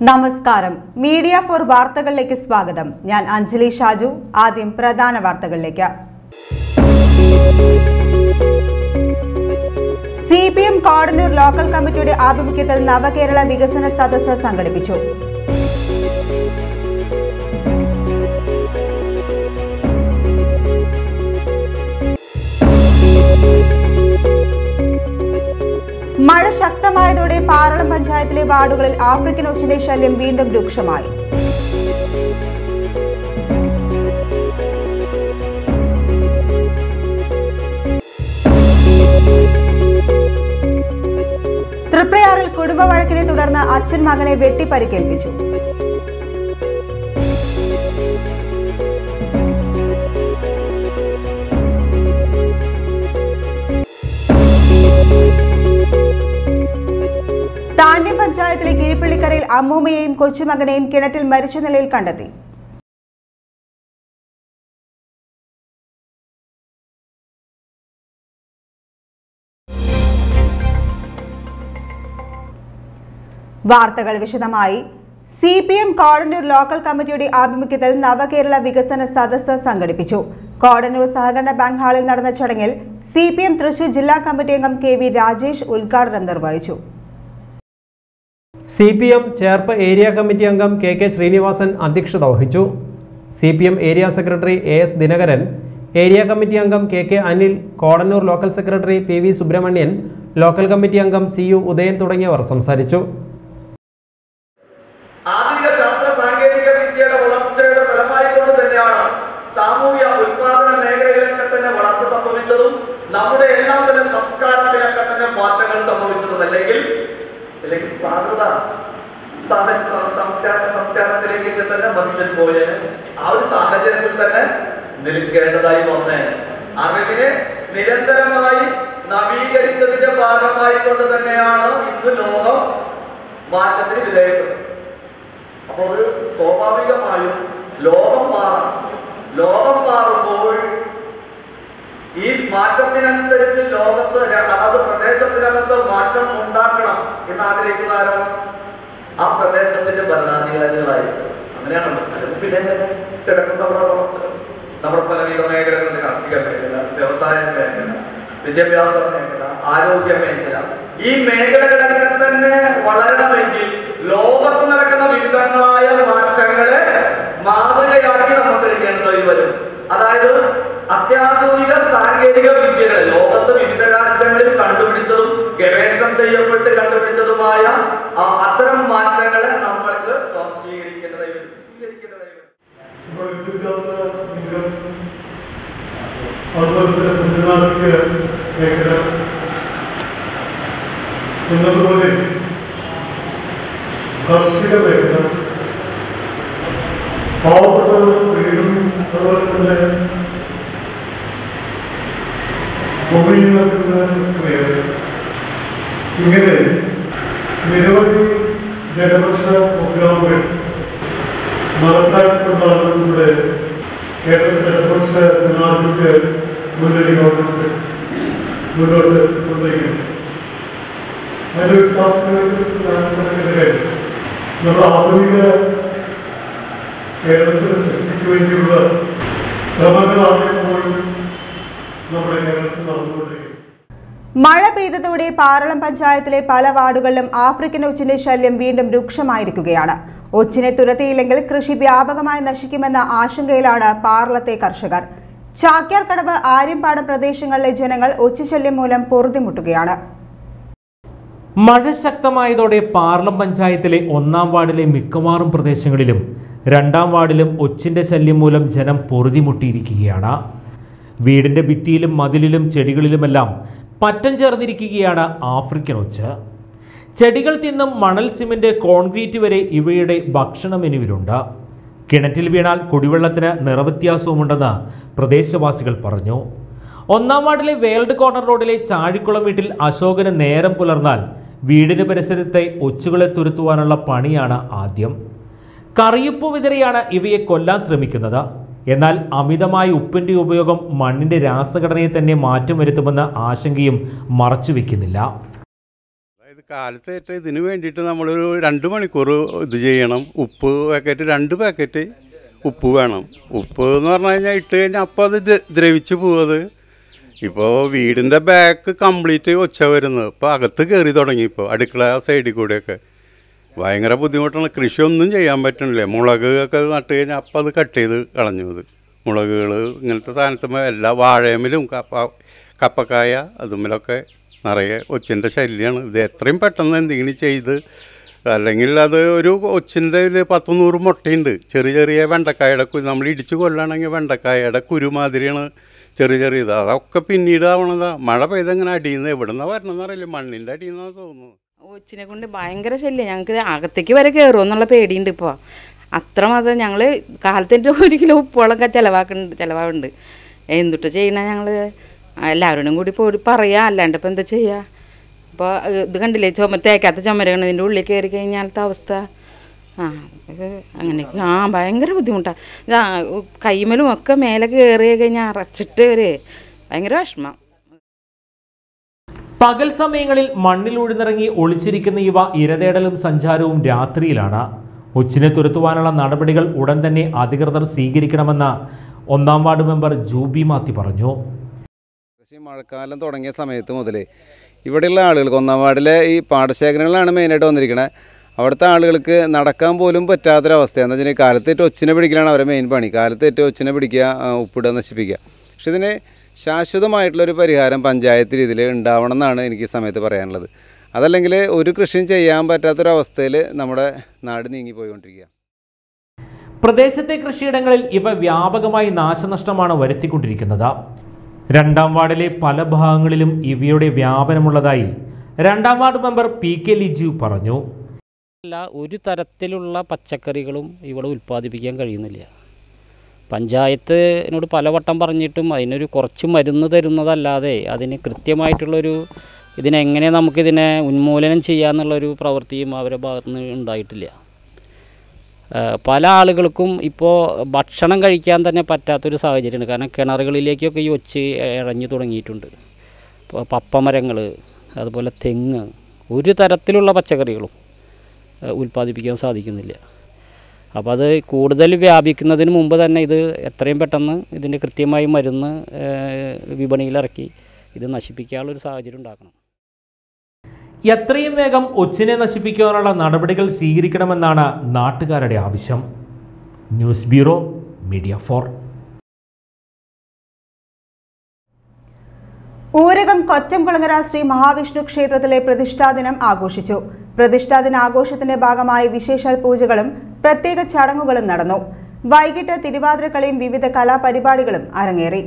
നമസ്കാരം media for വാർത്തകളിലേക്ക് സ്വാഗതം ഞാൻ അഞ്ജലി ഷാജു ആദ്യം പ്രധാന വാർത്തകളിലേക്ക് C P M Kodannur local കമ്മിറ്റിയുടെ ആഭിമുഖ്യത്തിൽ നവകേരള വികസന സദസ്സ് സംഘടിപ്പിച്ചു മഴ ശക്തമായതോടെ പാറളം പഞ്ചായത്തിലെ വാർഡുകളിൽ ആഫ്രിക്കൻ ഒച്ചിന്റെ ശല്യം വീണ്ടും രൂക്ഷമായി തൃപ്രയാറിൽ കുടുംബ വഴക്കിനെ തുടർന്ന് അച്ഛൻ മകനെ വെട്ടിപ്പരിക്കേൽപ്പിച്ചു താണ്ഡ്യം പഞ്ചായത്തിലെ കീഴ്പള്ളിക്കരയിൽ അമ്മൂമ്മയെയും കൊച്ചുമകനെയും കിണറ്റിൽ മരിച്ച നിലയിൽ കണ്ടെത്തി വാർത്തകൾ വിശദമായി C P M Kodannur local കമ്മിറ്റിയുടെ ആഭിമുഖ്യത്തിൽ നവകേരള വികസന സദസ്സ് സംഘടിപ്പിച്ചു കോടന്നൂർ സഹകരണ ബാങ്ക് ഹാളിൽ നടന്ന ചടങ്ങിൽ സി പി എം തൃശൂർ ജില്ലാ കമ്മിറ്റി അംഗം കെ വി രാജേഷ് ഉദ്ഘാടനം നിർവഹിച്ചു C P M Cherpu area committee അംഗം കെ കെ ശ്രീനിവാസൻ അധ്യക്ഷത വഹിച്ചു C P M area secretary A S Dinakaran area committee അംഗം K K Anil Kodannur local secretary P V Subramanian local committee അംഗം സി യു ഉദയൻ തുടങ്ങിയവർ സംസാരിച്ചു ആധുനിക ശാസ്ത്ര സാങ്കേതിക വിദ്യയുടെ വളർച്ചയുടെ ഫലമായി കൊണ്ട് തന്നെയാണ് സാമൂഹ്യ ഉൽപാദന മേഖലയിലൊക്കെ തന്നെ വളർച്ച സംഭവിച്ചതും നമ്മുടെ എല്ലാം തന്നെ സംസ്കാരത്തിലൊക്കെ തന്നെ മാറ്റങ്ങൾ സംഭവിച്ചതും അല്ലെങ്കിൽ അല്ലെങ്കിൽ പ്രാകൃത സാഹ- സം- സംസ്കാര സംസ്കാരത്തിലേക്ക് തന്നെ മനുഷ്യൻ പോയതിന് ആ ഒരു സാഹചര്യത്തിൽ തന്നെ നിൽക്കേണ്ടതായി വന്നേ അറിവിനെ നിരന്തരമായി നവീകരിച്ചതിന്റെ ഭാഗമായി കൊണ്ട് തന്നെയാണ് ഇന്ന് ലോകം മാറ്റത്തിന് വിധേയപ്പെടുന്നത് അപ്പോൾ അത് സ്വാഭാവികമായും ലോകം മാറണം ലോകം മാറുമ്പോൾ ഈ മാറ്റത്തിനനുസരിച്ച് ലോകത്ത് ര- അതാത് പ്രദേശത്തിനകത്ത് മാറ്റം ഉണ്ടാക്കണം എന്ന് ആഗ്രഹിക്കുന്ന ആരോ ആ പ്രദേശത്തിന്റെ ഭരണാധികാരികളായിരിക്കും അങ്ങനെയാണല്ലോ അല്ലെങ്കിൽ പിന്നെ എങ്ങനെ കിടക്കുന്ന നമ്മുടെ വളർച്ച നമ്മുടെ പലവിധ മേഖലകളുണ്ട് കാർഷിക മേഖല വ്യവസായ മേഖല വിദ്യാഭ്യാസ മേഖല ആരോഗ്യ മേഖല ഈ മേഖലകളൊക്കെ തന്നെ വളരണമെങ്കിൽ ലോകത്ത് നടക്കുന്ന വിവിധങ്ങളായ മാറ്റങ്ങളെ മാതൃകയാക്കി നമുക്ക് എടുക്കേണ്ടതായി വരും അതായത് അത്യാധുനിക സാങ്കേതിക വിദ്യകൾ ലോകത്ത് വിവിധ രാജ്യങ്ങളിൽ കണ്ടുപിടിച്ചതും ഗവേഷണം ചെയ്യപ്പെട്ട് കണ്ടുപിടിച്ചതുമായ ആ അത്തരം മാറ്റങ്ങളെ നമ്മൾക്ക് സ്വാംശീകരിക്കേണ്ടതായി വരും സ്വീകരിക്കേണ്ടതായി വരും ഇപ്പോൾ വിദ്യാഭ്യാസ രംഗം അതുപോലെ തന്നെ പൊതുനാട്ടിക മേഖല എന്നതുപോലെ കാർഷിക മേഖല പാവപ്പെട്ടവർക്ക് വീടും അതുപോലെ തന്നെ ഭൂമിയിൽ നൽകുന്ന മേഖല ഇങ്ങനെ നിരവധി ജനപക്ഷ പ്രോഗ്രാമുകൾ നടത്താക്കൊണ്ടാണ് നമ്മുടെ കേരളത്തിലെ ഇടതുപക്ഷ ജനാധിപത്യ മുന്നണി ഗവൺമെന്റ് മുന്നോട്ട് കൊണ്ടുപോയിരിക്കുന്നത് അതിന്റെ വിശ്വാസത്തിനെതിരെ നമ്മുടെ ആധുനിക കേരളത്തിന്റെ സൃഷ്ടിക്ക് വേണ്ടിയുള്ള ശ്രമങ്ങളാണ് ഇപ്പോൾ നമ്മുടെ കേരളത്തിൽ നടന്നുകൊണ്ടിരിക്കുന്നത് മഴ പെയ്തതോടെ പാറളം പഞ്ചായത്തിലെ പല വാർഡുകളിലും ആഫ്രിക്കൻ ഒച്ചിന്റെ ശല്യം വീണ്ടും രൂക്ഷമായിരിക്കുകയാണ് ഒച്ചിനെ തുരത്തിയില്ലെങ്കിൽ കൃഷി വ്യാപകമായി നശിക്കുമെന്ന ആശങ്കയിലാണ് പാറളത്തെ കർഷകർ ചാക്യാർക്കടവ് ആര്യമ്പാടം പ്രദേശങ്ങളിലെ ജനങ്ങൾ ഒച്ചുശല്യം മൂലം പൊറുതിമുട്ടുകയാണ് മഴ ശക്തമായതോടെ പാർലം പഞ്ചായത്തിലെ ഒന്നാം വാർഡിലെ മിക്കവാറും പ്രദേശങ്ങളിലും രണ്ടാം വാർഡിലും ഒച്ചിൻ്റെ ശല്യം മൂലം ജനം പൊറുതിമുട്ടിയിരിക്കുകയാണ് വീടിൻ്റെ ഭിത്തിയിലും മതിലിലും ചെടികളിലുമെല്ലാം പറ്റം ചേർന്നിരിക്കുകയാണ് ആഫ്രിക്കൻ ഒച്ച് ചെടികൾ തിന്നും മണൽ സിമന്റ് കോൺക്രീറ്റ് വരെ ഇവയുടെ ഭക്ഷണ മെനുവിലുണ്ട് കിണറ്റിൽ വീണാൽ കുടിവെള്ളത്തിന് നിറവ്യത്യാസവുമുണ്ടെന്ന് പ്രദേശവാസികൾ പറഞ്ഞു ഒന്നാം വാർഡിലെ വേൾഡ് കോർണർ റോഡിലെ ചാഴിക്കുളം വീട്ടിൽ അശോകന് നേരം പുലർന്നാൽ വീടിന് പരിസരത്തെ ഒച്ചുകളെ തുരുത്തുവാനുള്ള പണിയാണ് ആദ്യം കറിയുപ്പ് വിതറിയാണ് ഇവയെ കൊല്ലാൻ ശ്രമിക്കുന്നത് എന്നാൽ അമിതമായ ഉപ്പിൻ്റെ ഉപയോഗം മണ്ണിൻ്റെ രാസഘടനയെ തന്നെ മാറ്റം വരുത്തുമെന്ന ആശങ്കയും മറച്ചുവെക്കുന്നില്ല അതായത് കാലത്തേറ്റ ഇതിന് വേണ്ടിയിട്ട് നമ്മളൊരു രണ്ട് മണിക്കൂർ ഇത് ചെയ്യണം ഉപ്പ് പാക്കറ്റ് രണ്ട് പാക്കറ്റ് ഉപ്പ് വേണം ഉപ്പ് എന്ന് പറഞ്ഞു കഴിഞ്ഞാൽ ഇട്ട് കഴിഞ്ഞാൽ അപ്പോൾ അത് ദ്ര- ദ്രവിച്ച് പോവത് ഇപ്പോൾ വീടിൻ്റെ ബാക്ക് കംപ്ലീറ്റ് ഒച്ച വരുന്നത് ഇപ്പോൾ അകത്ത് കയറി തുടങ്ങി ഇപ്പോൾ അടുക്കള സൈഡിൽ കൂടെയൊക്കെ ഭയങ്കര ബുദ്ധിമുട്ടാണ് കൃഷിയൊന്നും ചെയ്യാൻ പറ്റണില്ല മുളക് ഒക്കെ നട്ട് കഴിഞ്ഞാൽ അപ്പം അത് കട്ട് ചെയ്ത് കളഞ്ഞു അത് മുളകുകൾ ഇങ്ങനത്തെ സാധനത്തുമ്പോൾ എല്ലാ വാഴയമ്മിലും കപ്പ കപ്പക്കായ അതുമ്മലൊക്കെ നിറയെ ഒച്ചിൻ്റെ ശല്യമാണ് ഇത് എത്രയും പെട്ടെന്ന് എന്തെങ്കിലും ചെയ്ത് അല്ലെങ്കിൽ അത് ഒരു ഒച്ചിൻ്റെ ഒരു പത്ത് നൂറ് മുട്ടയുണ്ട് ചെറിയ ചെറിയ വെണ്ടക്കായയുടെ കുരു നമ്മൾ ഇടിച്ച് കൊല്ലുകയാണെങ്കിൽ വെണ്ടക്കായയുടെ കുരു മാതിരിയാണ് ചെറിയ ചെറിയ ഇത് അതൊക്കെ പിന്നീട് ആവണതാ മഴ പെയ്തെങ്ങനെ അടിയിൽ നിന്ന് എവിടെ നിന്നാണ് വരണമെന്ന് അറിയില്ല മണ്ണിൻ്റെ അടിയിൽ നിന്നാണ് തോന്നുന്നു കൊച്ചിനെ കൊണ്ട് ഭയങ്കര ശല്യം ഞങ്ങൾക്ക് അകത്തേക്ക് വരെ കയറുമോ എന്നുള്ള പേടിയുണ്ട് ഇപ്പോൾ അത്രമാത്രം ഞങ്ങൾ കാലത്തിൻ്റെ ഒരു കിലോ ഉപ്പുകളൊക്കെ ചിലവാക്കുന്നുണ്ട് ചിലവാകുന്നുണ്ട് എന്തുട്ട് ചെയ്യണ ഞങ്ങൾ എല്ലാവരോടും കൂടി പോയി പറയാം അല്ലാണ്ട് ഇപ്പം എന്താ ചെയ്യുക ഇപ്പോൾ ഇത് കണ്ടില്ലേ ചുമ തേക്കാത്ത ചുമരകൾ ഇതിൻ്റെ ഉള്ളിൽ കയറി കഴിഞ്ഞാലത്തെ അവസ്ഥ ആ ഇത് അങ്ങനെയൊക്കെ ആ ഭയങ്കര ബുദ്ധിമുട്ടാണ് കൈമലും ഒക്കെ മേലെ കയറി കഴിഞ്ഞാൽ അറച്ചിട്ട് ഒരു ഭയങ്കര വിഷമം പകൽ സമയങ്ങളിൽ മണ്ണിൽ ഉഴുന്നിറങ്ങി ഒളിച്ചിരിക്കുന്ന ഇവ ഇരതേടലും സഞ്ചാരവും രാത്രിയിലാണ് ഒച്ചിനെ തുരത്തുവാനുള്ള നടപടികൾ ഉടൻ തന്നെ അധികൃതർ സ്വീകരിക്കണമെന്ന് ഒന്നാം വാർഡ് മെമ്പർ ജൂബി മാത്തി പറഞ്ഞു പക്ഷേ മഴക്കാലം തുടങ്ങിയ സമയത്ത് മുതൽ ഇവിടെയുള്ള ആളുകൾക്ക് ഒന്നാം വാർഡിലെ ഈ പാടശേഖരങ്ങളാണ് മെയിനായിട്ട് വന്നിരിക്കുന്നത് അവിടുത്തെ ആളുകൾക്ക് നടക്കാൻ പോലും പറ്റാത്തൊരവസ്ഥ എന്താ വെച്ചാൽ കാലത്തേറ്റ് ഒച്ചിനെ പിടിക്കലാണ് അവരെ മെയിൻ പണി കാലത്തേറ്റ് ഒച്ചിനെ പിടിക്കുക ആ, ഉപ്പിടുക നശിപ്പിക്കുക പക്ഷെ ഇതിന് ശാശ്വതമായിട്ടുള്ളൊരു പരിഹാരം പഞ്ചായത്ത് രീതിയിൽ ഉണ്ടാവണം എന്നാണ് എനിക്ക് ഈ സമയത്ത് പറയാനുള്ളത് അതല്ലെങ്കിൽ ഒരു കൃഷിയും ചെയ്യാൻ പറ്റാത്തൊരവസ്ഥയിൽ നമ്മുടെ നാട് നീങ്ങിപ്പോയിക്കൊണ്ടിരിക്കുക പ്രദേശത്തെ കൃഷിയിടങ്ങളിൽ ഇവ വ്യാപകമായി നാശനഷ്ടമാണ് വരുത്തിക്കൊണ്ടിരിക്കുന്നത് രണ്ടാം വാർഡിലെ പല ഭാഗങ്ങളിലും ഇവയുടെ വ്യാപനമുള്ളതായി രണ്ടാം ward member P K Liju പറഞ്ഞു അല്ല ഒരു തരത്തിലുള്ള പച്ചക്കറികളും ഇവിടെ ഉൽപ്പാദിപ്പിക്കാൻ കഴിയുന്നില്ല പഞ്ചായത്തിനോട് പലവട്ടം പറഞ്ഞിട്ടും അതിനൊരു കുറച്ച് മരുന്ന് തരുന്നതല്ലാതെ അതിന് കൃത്യമായിട്ടുള്ളൊരു ഇതിനെങ്ങനെ നമുക്കിതിനെ ഉന്മൂലനം ചെയ്യാന്നുള്ളൊരു പ്രവൃത്തിയും അവരുടെ ഭാഗത്തു നിന്ന് ഉണ്ടായിട്ടില്ല ആ, പല ആളുകൾക്കും ഇപ്പോൾ ഭക്ഷണം കഴിക്കാൻ തന്നെ പറ്റാത്തൊരു സാഹചര്യമുണ്ട് കാരണം കിണറുകളിലേക്കൊക്കെ ഈ ഒച്ച് ഇഴഞ്ഞു തുടങ്ങിയിട്ടുണ്ട് ഇപ്പോൾ പപ്പമരങ്ങൾ അതുപോലെ തെങ്ങ് ഒരു തരത്തിലുള്ള പച്ചക്കറികളും ആ, ഉൽപ്പാദിപ്പിക്കാൻ സാധിക്കുന്നില്ല അപ്പോൾ അത് കൂടുതൽ വ്യാപിക്കുന്നതിന് മുമ്പ് തന്നെ ഇത് എത്രയും പെട്ടെന്ന് ഇതിൻ്റെ കൃത്യമായി മരുന്ന് ആ, വിപണിയിലിറക്കി ഇത് നശിപ്പിക്കാനുള്ളൊരു സാഹചര്യം ഉണ്ടാക്കണം എത്രയും വേഗം ഒച്ചിനെ നശിപ്പിക്കാനുള്ള നടപടികൾ സ്വീകരിക്കണമെന്നാണ് നാട്ടുകാരുടെ ആവശ്യം news bureau media for Urakam Kottamkulangara Shri Mahavishnu ക്ഷേത്രത്തിലെ പ്രതിഷ്ഠാദിനം ആഘോഷിച്ചു പ്രതിഷ്ഠാദിന ആഘോഷത്തിന്റെ ഭാഗമായി വിശേഷാൽ പൂജകളും പ്രത്യേക ചടങ്ങുകളും നടന്നു വൈകിട്ട് തിരുവാതിരക്കളിയും വിവിധ കലാപരിപാടികളും അരങ്ങേറി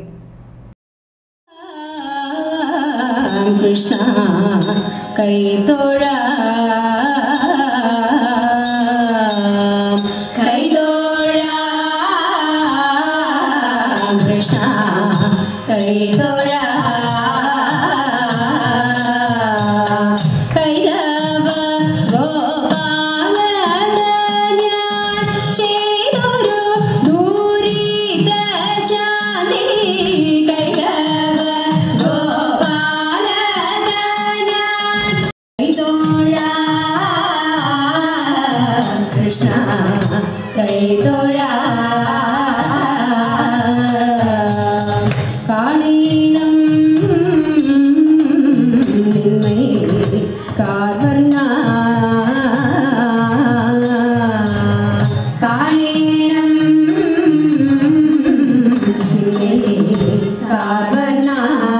കൃഷ്ണ കൈതൊഴ കൈതൊഴ കൃഷ്ണ കൈതൊഴ കൈതവ ഗോപാലനാൻ ചെയ്തൊരു ദൂരീത ശാന്തി കൈതവ ഗോപാലനാൻ കൈതൊഴ കൃഷ്ണ കൈതൊഴ കാണീണം നിന്മേ കാർവർണ കാണീണം നിന്മേ കാർവർണ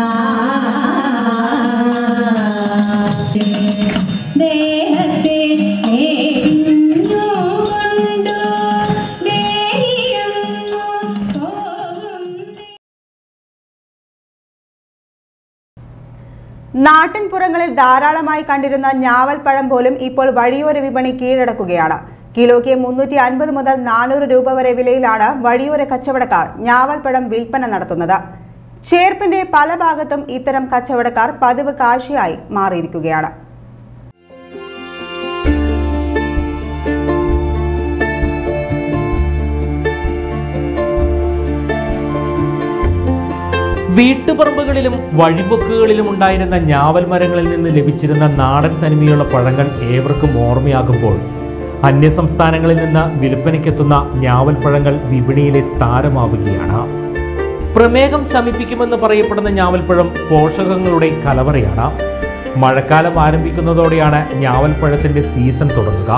ദേഹത്തെ നേടിഞ്ഞു കൊണ്ടു ദേഹിയങ്ങു പോകും നാട്ടിൻപുറങ്ങളിൽ ധാരാളമായി കണ്ടിരുന്ന ഞാവൽപ്പഴം പോലും ഇപ്പോൾ വഴിയോര വിപണി കീഴടക്കുകയാണ് കിലോയ്ക്ക് മുന്നൂറ്റി അൻപത് മുതൽ നാനൂറ് രൂപ വരെ വിലയിലാണ് വഴിയോര കച്ചവടക്കാർ ഞാവൽപ്പഴം വിൽപ്പന നടത്തുന്നത് ചേർപ്പിന്റെ പല ഭാഗത്തും ഇത്തരം കച്ചവടക്കാർ പതിവ് കാഴ്ചയായി മാറിയിരിക്കുകയാണ് വീട്ടുപറമ്പുകളിലും വഴിവെക്കുകളിലും ഉണ്ടായിരുന്ന ഞാവൽ മരങ്ങളിൽ നിന്ന് ലഭിച്ചിരുന്ന നാടൻ തനിമയുള്ള പഴങ്ങൾ ഏവർക്കും ഓർമ്മയാകുമ്പോൾ അന്യസംസ്ഥാനങ്ങളിൽ നിന്ന് വിൽപ്പനയ്ക്കെത്തുന്ന ഞാവൽ പഴങ്ങൾ വിപണിയിലെ താരമാവുകയാണ് പ്രമേഹം ശമിപ്പിക്കുമെന്ന് പറയപ്പെടുന്ന ഞാവൽപ്പഴം പോഷകങ്ങളുടെ കലവറയാണ് മഴക്കാലം ആരംഭിക്കുന്നതോടെയാണ് ഞാവൽപ്പഴത്തിന്റെ സീസൺ തുടങ്ങുക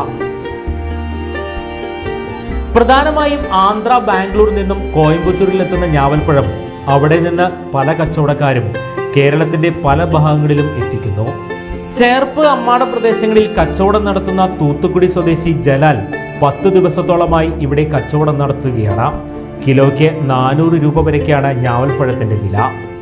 പ്രധാനമായും ആന്ധ്ര ബാംഗ്ലൂർ നിന്നും കോയമ്പത്തൂരിലെത്തുന്ന ഞാവൽപ്പഴം അവിടെ നിന്ന് പല കച്ചവടക്കാരും കേരളത്തിന്റെ പല ഭാഗങ്ങളിലും എത്തിക്കുന്നു ചേർപ്പ് അമ്മാട പ്രദേശങ്ങളിൽ കച്ചവടം നടത്തുന്ന തൂത്തുക്കുടി സ്വദേശി ജലാൽ പത്ത് ദിവസത്തോളമായി ഇവിടെ കച്ചവടം നടത്തുകയാണ് കിലോയ്ക്ക് നാനൂറ് രൂപ വരെയൊക്കെയാണ് ഞാവൽപ്പഴത്തിന്റെ വില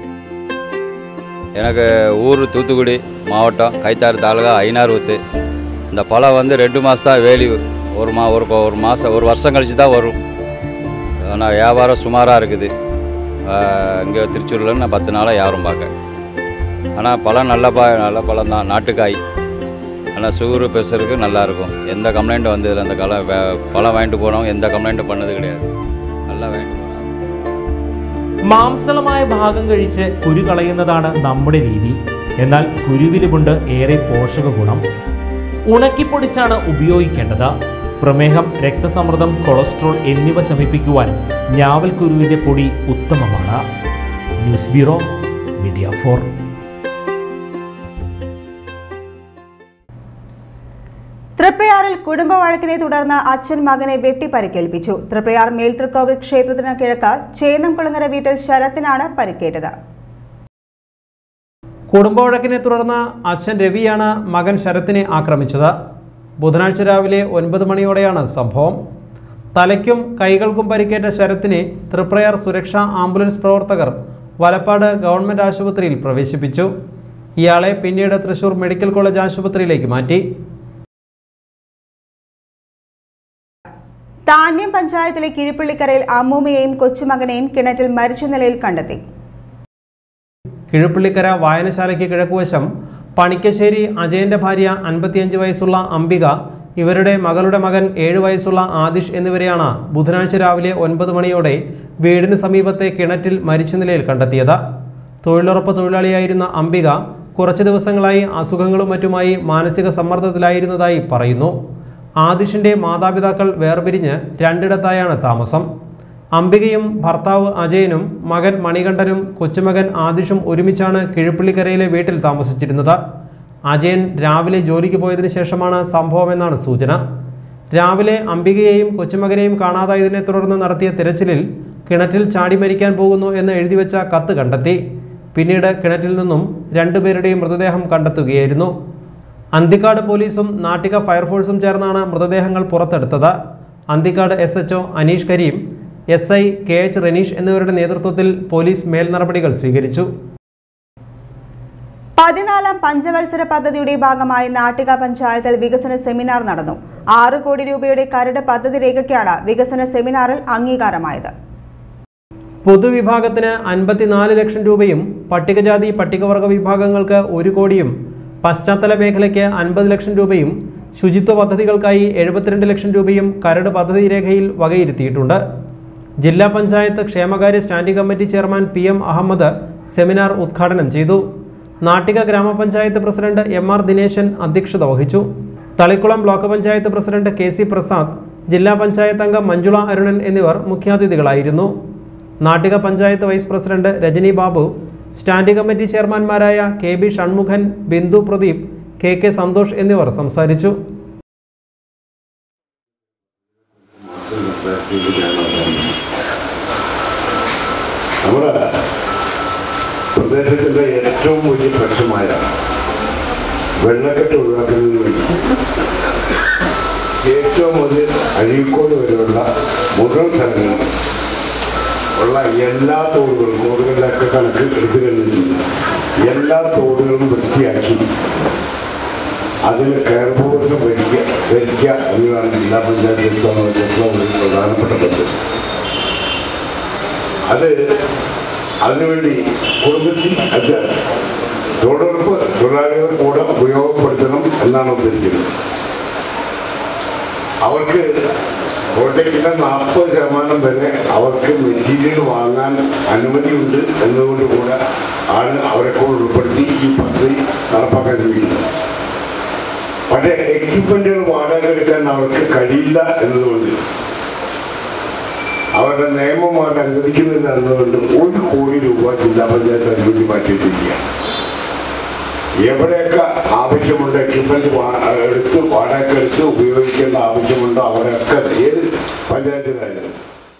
எனக்கு ஊர் தூத்துக்குடி மாவட்டம் கைத்தாறு தாலுகா ஐநாறுவத்து இந்த பழம் வந்து ரெண்டு மாதம் தான் வேலி ஒரு மா ஒரு ஒரு மாதம் ஒரு வருஷம் கழிச்சு தான் வரும் ஆனால் வியாபாரம் சுமாராக இருக்குது இங்கே திருச்சூரில் நான் பத்து நாளாக வியாபாரம் பார்க்க ஆனால் பழம் நல்ல பா நல்ல பழம் தான் நாட்டுக்காய் ஆனால் சுகரு ப்ரெஷருக்கு நல்லாயிருக்கும் எந்த கம்ப்ளைண்ட்டும் வந்ததில்லை அந்த கலை பழம் வாங்கிட்டு போனவங்க எந்த கம்ப்ளைண்ட்டும் பண்ணது கிடையாது நல்லா வாங்கிட்டு போனாங்க മാംസളമായ ഭാഗം കഴിച്ച് കുരു കളയുന്നതാണ് നമ്മുടെ രീതി എന്നാൽ കുരുവിലുമുണ്ട് ഏറെ പോഷക ഗുണം ഉണക്കിപ്പൊടിച്ചാണ് ഉപയോഗിക്കേണ്ടത് പ്രമേഹം രക്തസമ്മർദ്ദം കൊളസ്ട്രോൾ എന്നിവ ശമിപ്പിക്കുവാൻ ഞാവൽ കുരുവിന്റെ പൊടി ഉത്തമമാണ് ന്യൂസ് ബ്യൂറോ മീഡിയ ഫോർ തൃപ്രയാറിൽ കുടുംബ വഴക്കിനെ തുടർന്ന് അച്ഛൻ മകനെ വെട്ടി പരിക്കേൽപ്പിച്ചു തൃപ്രയാർ മേൽതൃക്കോവിൽ ക്ഷേത്രത്തിന് കിഴക്ക് ചേന്നംകുളങ്ങര വീട്ടിൽ ശരത്തിനാണ് പരിക്കേറ്റത് കുടുംബ വഴക്കിനെ തുടർന്ന് അച്ഛൻ രവിയാണ് മകൻ ശരത്തിനെ ആക്രമിച്ചത് ബുധനാഴ്ച രാവിലെ ഒൻപത് മണിയോടെയാണ് സംഭവം തലയ്ക്കും കൈകൾക്കും പരിക്കേറ്റ ശരത്തിനെ തൃപ്രയാർ സുരക്ഷാ ആംബുലൻസ് പ്രവർത്തകർ വലപ്പാട് ഗവൺമെൻറ് ആശുപത്രിയിൽ പ്രവേശിപ്പിച്ചു ഇയാളെ പിന്നീട് തൃശൂർ മെഡിക്കൽ കോളേജ് ആശുപത്രിയിലേക്ക് മാറ്റി താന്യം പഞ്ചായത്തിലെ കിഴിപ്പള്ളിക്കരയിൽ അമ്മൂമ്മയെയും കൊച്ചുമകനെയും കിണറ്റിൽ മരിച്ച നിലയിൽ കണ്ടെത്തി കിഴപ്പള്ളിക്കര വായനശാലയ്ക്ക് കിഴക്കുവശം പണിക്കശ്ശേരി അജയന്റെ ഭാര്യ അൻപത്തിയഞ്ച് വയസ്സുള്ള അംബിക ഇവരുടെ മകളുടെ മകൻ ഏഴ് വയസ്സുള്ള ആദിഷ് എന്നിവരെയാണ് ബുധനാഴ്ച രാവിലെ ഒൻപത് മണിയോടെ വീടിന് സമീപത്തെ കിണറ്റിൽ മരിച്ച നിലയിൽ കണ്ടെത്തിയത് തൊഴിലുറപ്പ് തൊഴിലാളിയായിരുന്ന അംബിക കുറച്ച് ദിവസങ്ങളായി അസുഖങ്ങളും മറ്റുമായി മാനസിക സമ്മർദ്ദത്തിലായിരുന്നതായി പറയുന്നു ആദിഷിന്റെ മാതാപിതാക്കൾ വേർപിരിഞ്ഞ് രണ്ടിടത്തായാണ് താമസം അംബികയും ഭർത്താവ് അജയനും മകൻ മണികണ്ഠനും കൊച്ചുമകൻ ആദിഷും ഒരുമിച്ചാണ് കിഴുപ്പള്ളിക്കരയിലെ വീട്ടിൽ താമസിച്ചിരുന്നത് അജയൻ രാവിലെ ജോലിക്ക് പോയതിനു ശേഷമാണ് സംഭവമെന്നാണ് സൂചന രാവിലെ അംബികയെയും കൊച്ചുമകനെയും കാണാതായതിനെ തുടർന്ന് നടത്തിയ തിരച്ചിലിൽ കിണറ്റിൽ ചാടി മരിക്കാൻ പോകുന്നു എന്ന് എഴുതിവെച്ച കത്ത് കണ്ടെത്തി പിന്നീട് കിണറ്റിൽ നിന്നും രണ്ടുപേരുടെയും മൃതദേഹം കണ്ടെത്തുകയായിരുന്നു അന്തിക്കാട് പോലീസും നാട്ടിക ഫയർഫോഴ്സും ചേർന്നാണ് മൃതദേഹങ്ങൾ പുറത്തെടുത്തത് Anthikad S H Aneesh Kareem S I K H Raneesh എന്നിവരുടെ നേതൃത്വത്തിൽ പോലീസ് മേൽനടപടികൾ സ്വീകരിച്ചു പതിനാലാം പഞ്ചവത്സര പദ്ധതിയുടെ ഭാഗമായി നാട്ടിക പഞ്ചായത്തിൽ വികസന സെമിനാർ നടന്നു ആറ് കോടി രൂപയുടെ കരട് പദ്ധതി രേഖയ്ക്കാണ് വികസന സെമിനാറിൽ അംഗീകാരമായത് പൊതുവിഭാഗത്തിന് അൻപത്തിനാല് ലക്ഷം രൂപയും പട്ടികജാതി പട്ടികവർഗ വിഭാഗങ്ങൾക്ക് ഒരു കോടിയും പശ്ചാത്തല മേഖലയ്ക്ക് അൻപത് ലക്ഷം രൂപയും ശുചിത്വ പദ്ധതികൾക്കായി എഴുപത്തിരണ്ട് ലക്ഷം രൂപയും കരട് പദ്ധതി രേഖയിൽ വകയിരുത്തിയിട്ടുണ്ട് ജില്ലാ പഞ്ചായത്ത് ക്ഷേമകാര്യ standing committee chairman P M Ahmed seminar ഉദ്ഘാടനം ചെയ്തു നാട്ടിക ഗ്രാമപഞ്ചായത്ത് പ്രസിഡന്റ് എം ആർ ദിനേശൻ അധ്യക്ഷത വഹിച്ചു Thalikkulam block panchayat president K C Prasad ജില്ലാ പഞ്ചായത്ത് അംഗം മഞ്ജുള അരുണൻ എന്നിവർ മുഖ്യാതിഥികളായിരുന്നു Nattika panchayat vice president Rajani Babu standing committee ചെയർമാൻമാരായ K B Shanmukhan Bindu Pradeep K K Santhosh എന്നിവർ സംസാരിച്ചു നമ്മുടെ പ്രദേശത്തിൻ്റെ ഏറ്റവും വലിയ പ്രശ്നമായ വെള്ളക്കെട്ട് ഒഴിവാക്കുന്നതിന് വേണ്ടി ഏറ്റവും വലിയ അഴീക്കോട് വരെയുള്ള മുഴുവൻ സ്ഥലങ്ങളും ഉള്ള എല്ലാ തോടുകളും തോടുകളിലൊക്കെ കണക്ക് എടുത്തു കഴിഞ്ഞിട്ടുണ്ട് എല്ലാ തോടുകളും വൃത്തിയാക്കി അതിൽ കയർപോഷം ഭരിക്കുക ഭരിക്കുക എന്നതാണ് ജില്ലാ പഞ്ചായത്തിൽ ഏറ്റവും ഒരു പ്രധാനപ്പെട്ട പദ്ധതി അത് അതിനുവേണ്ടി കുടുംബശ്രീ അത് തൊഴിലുറപ്പ് തൊഴിലാളികൾ കൂടെ ഉപയോഗപ്പെടുത്തണം എന്നാണ് ഉദ്ദേശിക്കുന്നത് അവർക്ക് പ്രോജക്റ്റിന്റെ നാൽപ്പത് ശതമാനം വരെ അവർക്ക് മെറ്റീരിയൽ വാങ്ങാൻ അനുമതിയുണ്ട് എന്നതുകൊണ്ട് കൂടെ ആണ് അവരെ കൊണ്ട് ഉൾപ്പെടുത്തി ഈ പദ്ധതി നടപ്പാക്കാൻ കഴിയുന്നത് പക്ഷേ എക്യുപ്മെന്റുകൾ വാടക എടുക്കാൻ അവർക്ക് കഴിയില്ല എന്നതുകൊണ്ട് അവരുടെ നിയമമായിട്ട് അനുവദിക്കുന്നില്ല എന്നതുകൊണ്ട് ഒരു കോടി രൂപ ജില്ലാ പഞ്ചായത്ത് അനുമതി മാറ്റിയിട്ടിരിക്കുകയാണ് എവിടെയൊക്കെ ആവശ്യമുണ്ട് എക്യുപ്മെന്റ് എടുത്ത് വാടക എടുത്ത് ഉപയോഗിക്കേണ്ട ആവശ്യമുണ്ടോ അവിടെയൊക്കെ ഏത് പഞ്ചായത്തിലായാലും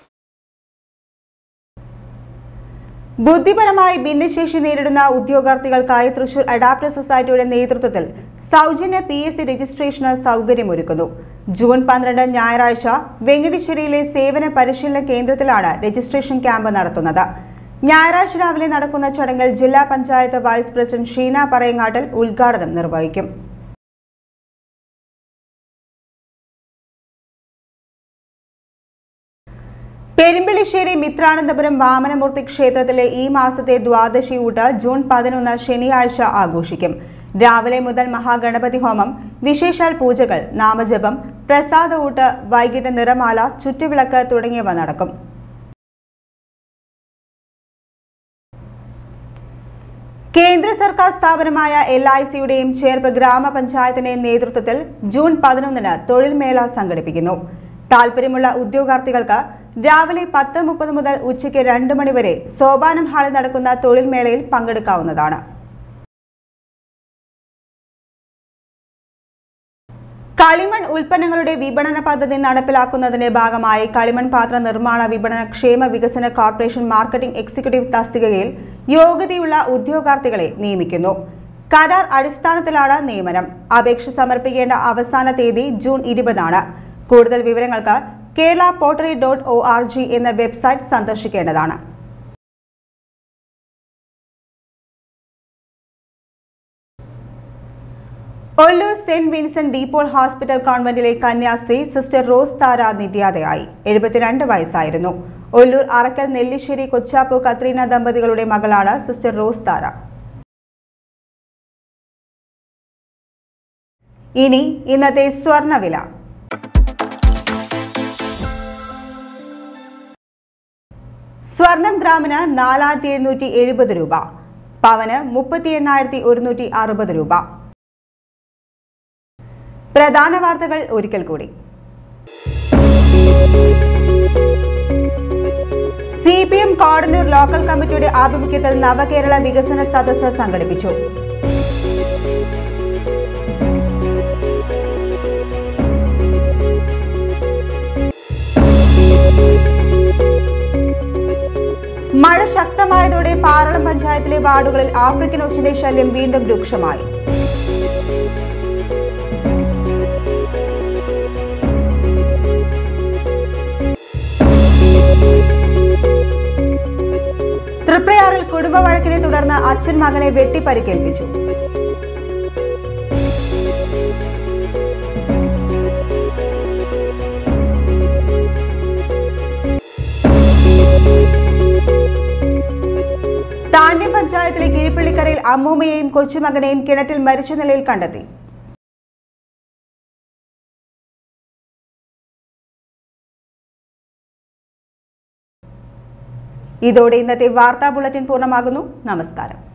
ബുദ്ധിപരമായി ഭിന്നശേഷി നേരിടുന്ന ഉദ്യോഗാർത്ഥികൾക്കായി തൃശൂർ അഡാപ്റ്റർ സൊസൈറ്റിയുടെ നേതൃത്വത്തിൽ സൗജന്യ പി എസ് സി രജിസ്ട്രേഷന് സൗകര്യമൊരുക്കുന്നു ജൂൺ പന്ത്രണ്ട് ഞായറാഴ്ച വെങ്ങടിശ്ശേരിയിലെ സേവന പരിശീലന കേന്ദ്രത്തിലാണ് രജിസ്ട്രേഷൻ ക്യാമ്പ് നടത്തുന്നത് ഞായറാഴ്ച രാവിലെ നടക്കുന്ന ചടങ്ങിൽ ജില്ലാ പഞ്ചായത്ത് വൈസ് പ്രസിഡന്റ് ഷീന പറയങ്ങാട്ടിൽ ഉദ്ഘാടനം നിർവഹിക്കും പെരുമ്പിളിശ്ശേരി മിത്രാനന്തപുരം വാമനമൂർത്തി ക്ഷേത്രത്തിലെ ഈ മാസത്തെ ദ്വാദശി ഊട്ട് ജൂൺ പതിനൊന്ന് ശനിയാഴ്ച ആഘോഷിക്കും രാവിലെ മുതൽ മഹാഗണപതി ഹോമം വിശേഷാൽ പൂജകൾ നാമജപം പ്രസാദ ഊട്ട് വൈകിട്ട് നിറമാല ചുറ്റുവിളക്ക് തുടങ്ങിയവ നടക്കും കേന്ദ്ര സർക്കാർ സ്ഥാപനമായ എൽ ഐ സിയുടെയും ചേർപ്പ് ഗ്രാമപഞ്ചായത്തിന്റെയും നേതൃത്വത്തിൽ ജൂൺ പതിനൊന്നിന് തൊഴിൽ മേള സംഘടിപ്പിക്കുന്നു താൽപ്പര്യമുള്ള ഉദ്യോഗാർത്ഥികൾക്ക് രാവിലെ പത്ത് മുപ്പത് മുതൽ ഉച്ചയ്ക്ക് രണ്ട് മണിവരെ സോപാനം ഹാളിൽ നടക്കുന്ന തൊഴിൽ മേളയിൽ പങ്കെടുക്കാവുന്നതാണ് കളിമൺ ഉൽപ്പന്നങ്ങളുടെ വിപണന പദ്ധതി നടപ്പിലാക്കുന്നതിന്റെ ഭാഗമായി കളിമൺ പാത്ര നിർമ്മാണ വിപണന ക്ഷേമ വികസന കോർപ്പറേഷൻ മാർക്കറ്റിംഗ് എക്സിക്യൂട്ടീവ് തസ്തികയിൽ യോഗ്യതയുള്ള ഉദ്യോഗാർത്ഥികളെ നിയമിക്കുന്നു കരാർ അടിസ്ഥാനത്തിലാണ് നിയമനം അപേക്ഷ സമർപ്പിക്കേണ്ട അവസാന തീയതി ജൂൺ ഇരുപതാണ് കൂടുതൽ വിവരങ്ങൾക്ക് Kerala pottery dot O R G എന്ന വെബ്സൈറ്റ് സന്ദർശിക്കേണ്ടതാണ് Ollur saint Vincent de Paul hospital കോൺവെന്റിലെ കന്യാസ്ത്രീ സിസ്റ്റർ റോസ് താര നിര്യാതയായി എഴുപത്തിരണ്ട് വയസ്സായിരുന്നു ഒല്ലൂർ അറക്കൽ നെല്ലിശ്ശേരി കൊച്ചാപ്പു കത്രീന ദമ്പതികളുടെ മകളാണ് സിസ്റ്റർ റോസ് താര ഇനി ഇന്നത്തെ സ്വർണവില സ്വർണം ഗ്രാമിന് നാലായിരത്തി എഴുന്നൂറ്റി എഴുപത് രൂപ പവന് മുപ്പത്തി എണ്ണായിരത്തി ഒരുന്നൂറ്റി അറുപത് രൂപ പ്രധാന വാർത്തകൾ ഒരിക്കൽ കൂടി C P M Kodannur local കമ്മിറ്റിയുടെ ആഭിമുഖ്യത്തിൽ നവകേരള വികസന സദസ്സ് സംഘടിപ്പിച്ചു മഴ ശക്തമായതോടെ പാറളം പഞ്ചായത്തിലെ വാർഡുകളിൽ ആഫ്രിക്കൻ ഒച്ചിന്റെ ശല്യം വീണ്ടും രൂക്ഷമായി തൃപ്രയാറിൽ കുടുംബ വഴക്കിനെ തുടർന്ന് അച്ഛൻ മകനെ വെട്ടിപ്പരിക്കേൽപ്പിച്ചു താണ്ഡ്യം പഞ്ചായത്തിലെ കീഴ്പള്ളിക്കരയിൽ അമ്മൂമ്മയെയും കൊച്ചുമകനെയും കിണറ്റിൽ മരിച്ച നിലയിൽ കണ്ടെത്തി ഇതോടെ ഇന്നത്തെ വാർത്താ ബുള്ളറ്റിൻ പൂർണ്ണമാകുന്നു നമസ്കാരം